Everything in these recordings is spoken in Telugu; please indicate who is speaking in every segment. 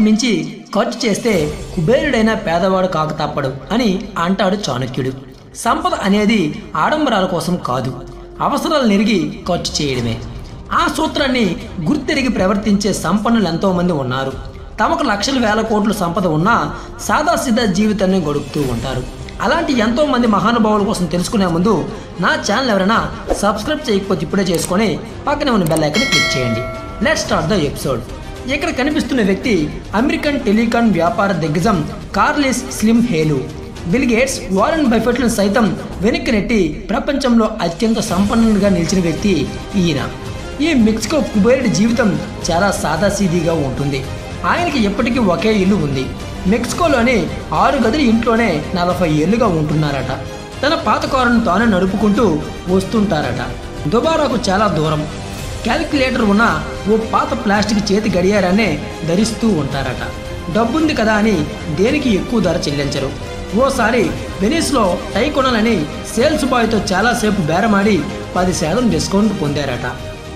Speaker 1: మించి ఖర్చు చేస్తే కుబేరుడైన పేదవాడు కాక తప్పడు అని అంటాడు చాణక్యుడు సంపద అనేది ఆడంబరాల కోసం కాదు అవసరాలు నెరిగి ఖర్చు చేయడమే ఆ సూత్రాన్ని గుర్తెరిగి ప్రవర్తించే సంపన్నులు ఎంతోమంది ఉన్నారు తమకు లక్షల వేల కోట్ల సంపద ఉన్నా సాదాసీదా జీవితాన్ని గడుపుతూ ఉంటారు అలాంటి ఎంతో మంది మహానుభావుల కోసం తెలుసుకునే ముందు నా ఛానల్ ఎవరైనా సబ్స్క్రైబ్ చేయకపోతే ఇప్పుడే చేసుకొని పక్కనే ఉన్న బెల్ ఐకన్ క్లిక్ చేయండి లెట్ స్టార్ట్ ద ఎపిసోడ్ ఇక్కడ కనిపిస్తున్న వ్యక్తి అమెరికన్ టెలికాం వ్యాపార దిగ్గజం కార్లిస్ స్లిమ్ హేలు బిల్ గేట్స్ వారెన్ బఫెట్లను సైతం వెనక్కి నెట్టి ప్రపంచంలో అత్యంత సంపన్నుడిగా నిలిచిన వ్యక్తి ఈయన ఈ మెక్సికో కుబేరుడి జీవితం చాలా సాదాసీదీగా ఉంటుంది ఆయనకి ఎప్పటికీ ఒకే ఇల్లు ఉంది మెక్సికోలోని ఆరు గదుల ఇంట్లోనే నలభై ఏళ్ళుగా ఉంటున్నారట తన పాత కారును తానే నడుపుకుంటూ వస్తుంటారట దుబారాకు చాలా దూరం క్యాలిక్యులేటర్ ఉన్న ఓ పాత ప్లాస్టిక్ చేతి గడియారాన్నే ధరిస్తూ ఉంటారట డబ్బుంది కదా అని దేనికి ఎక్కువ ధర చెల్లించరు ఓసారి వెనీస్లో టై కొనాలని సేల్స్ బాయ్తో చాలాసేపు బేరమాడి పది శాతం డిస్కౌంట్ పొందారట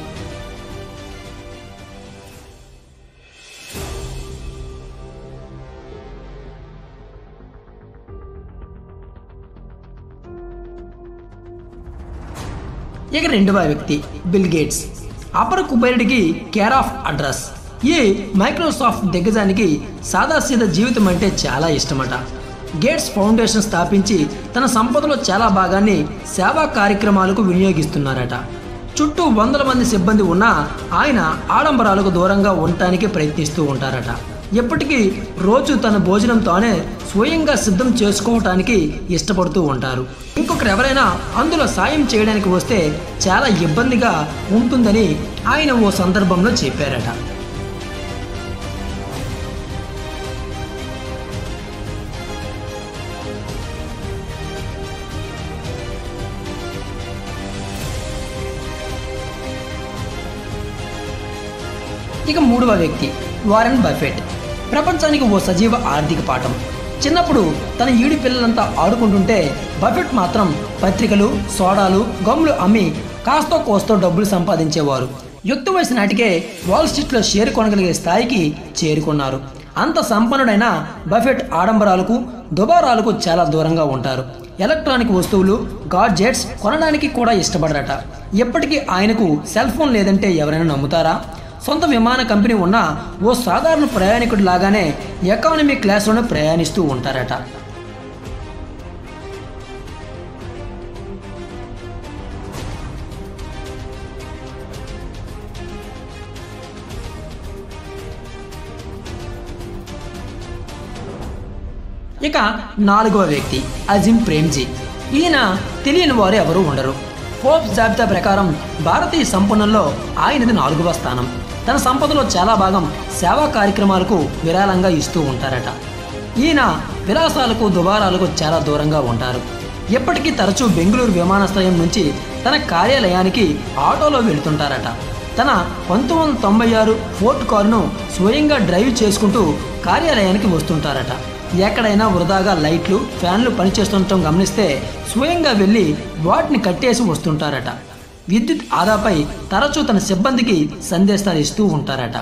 Speaker 1: ఇక రెండవ వ్యక్తి బిల్ గేట్స్ అపర కుబేరుడికి కేర్ ఆఫ్ అడ్రస్ ఈ మైక్రోసాఫ్ట్ దిగ్గజానికి సాదాసీద జీవితం అంటే చాలా ఇష్టమట గేట్స్ ఫౌండేషన్ స్థాపించి తన సంపదలో చాలా భాగాన్ని సేవా కార్యక్రమాలకు వినియోగిస్తున్నారట చుట్టూ వందల మంది సిబ్బంది ఉన్నా ఆయన ఆడంబరాలకు దూరంగా ఉండటానికి ప్రయత్నిస్తూ ఉంటారట ఎప్పటికీ రోజు తన భోజనం తానే స్వయంగా సిద్ధం చేసుకోవటానికి ఇష్టపడుతూ ఉంటారు ఇంకొకరు ఎవరైనా అందులో సాయం చేయడానికి వస్తే చాలా ఇబ్బందిగా ఉంటుందని ఆయన ఓ సందర్భంలో చెప్పారట ఇక మూడవ వ్యక్తి వారెన్ బఫెట్ ప్రపంచానికి ఓ సజీవ ఆర్థిక పాఠం చిన్నప్పుడు తన ఈడి పిల్లలంతా ఆడుకుంటుంటే బఫెట్ మాత్రం పత్రికలు సోడాలు గమ్ములు అమ్మి కాస్తో కోస్తో డబ్బులు సంపాదించేవారు యుక్త వయసు నాటికే వాల్ స్ట్రీట్లో షేర్ కొనగలిగే స్థాయికి చేరుకున్నారు అంత సంపన్నుడైన బఫెట్ ఆడంబరాలకు దుబారాలకు చాలా దూరంగా ఉంటారు ఎలక్ట్రానిక్ వస్తువులు గాడ్జెట్స్ కొనడానికి కూడా ఇష్టపడరట ఎప్పటికీ ఆయనకు సెల్ ఫోన్ లేదంటే ఎవరైనా నమ్ముతారా సొంత విమాన కంపెనీ ఉన్న ఓ సాధారణ ప్రయాణికుడి లాగానే ఎకానమీ క్లాస్లోనే ప్రయాణిస్తూ ఉంటారట ఇక నాలుగవ వ్యక్తి అజిమ్ ప్రేమ్జీ ఈయన తెలియని వారు ఎవరూ ఉండరు ఫోర్బ్స్ జాబితా ప్రకారం భారతీయ సంపన్నుల్లో ఆయనది నాలుగవ స్థానం తన సంపదలో చాలా భాగం సేవా కార్యక్రమాలకు విరాళంగా ఇస్తూ ఉంటారట ఈయన విలాసాలకు దుబారాలకు చాలా దూరంగా ఉంటారు ఎప్పటికీ తరచూ బెంగళూరు విమానాశ్రయం నుంచి తన కార్యాలయానికి ఆటోలో వెళుతుంటారట తన పంతొమ్మిది వందల తొంభై ఆరు ఫోర్ట్ కారును స్వయంగా డ్రైవ్ చేసుకుంటూ కార్యాలయానికి వస్తుంటారట ఎక్కడైనా వృధాగా లైట్లు ఫ్యాన్లు పనిచేస్తుండటం గమనిస్తే స్వయంగా వెళ్ళి వాటిని కట్టేసి వస్తుంటారట విద్యుత్ ఆదాపై తరచూ తన సిబ్బందికి సందేశాలు ఇస్తూ ఉంటారట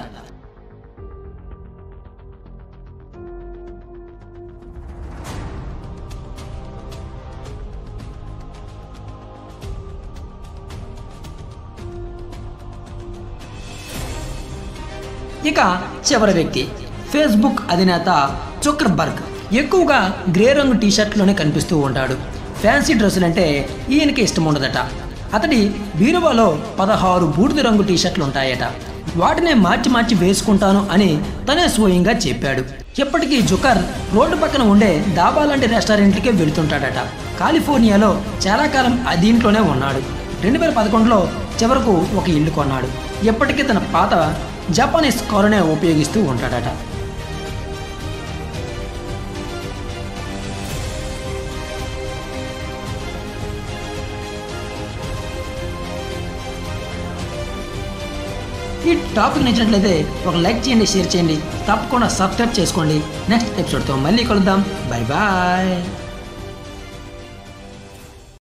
Speaker 1: ఇక చివరి వ్యక్తి ఫేస్బుక్ అధినేత చుక్కర్బర్గ్ ఎక్కువగా గ్రే రంగు టీషర్ట్లోనే కనిపిస్తూ ఉంటాడు ఫ్యాన్సీ డ్రెస్సులంటే ఈయనకి ఇష్టం ఉండదట అతడి బీరువాలో పదహారు బూడిద రంగు టీషర్ట్లు ఉంటాయట వాటినే మార్చి మార్చి వేసుకుంటాను అని తనే స్వయంగా చెప్పాడు ఎప్పటికీ జుకర్ రోడ్డు పక్కన ఉండే దాబా లాంటి రెస్టారెంట్లకే వెళుతుంటాడట కాలిఫోర్నియాలో చాలా కాలం ఆ దీంట్లోనే ఉన్నాడు రెండు వేల పదకొండులో చివరకు ఒక ఇల్లు కొన్నాడు ఎప్పటికీ తన పాత జపానీస్ కారునే ఉపయోగిస్తూ ఉంటాడట ఈ టాపిక్ నచ్చినట్లయితే ఒక లైక్ చేయండి షేర్ చేయండి తప్పకుండా సబ్స్క్రైబ్ చేసుకోండి నెక్స్ట్ ఎపిసోడ్తో మళ్ళీ కలుద్దాం బై బాయ్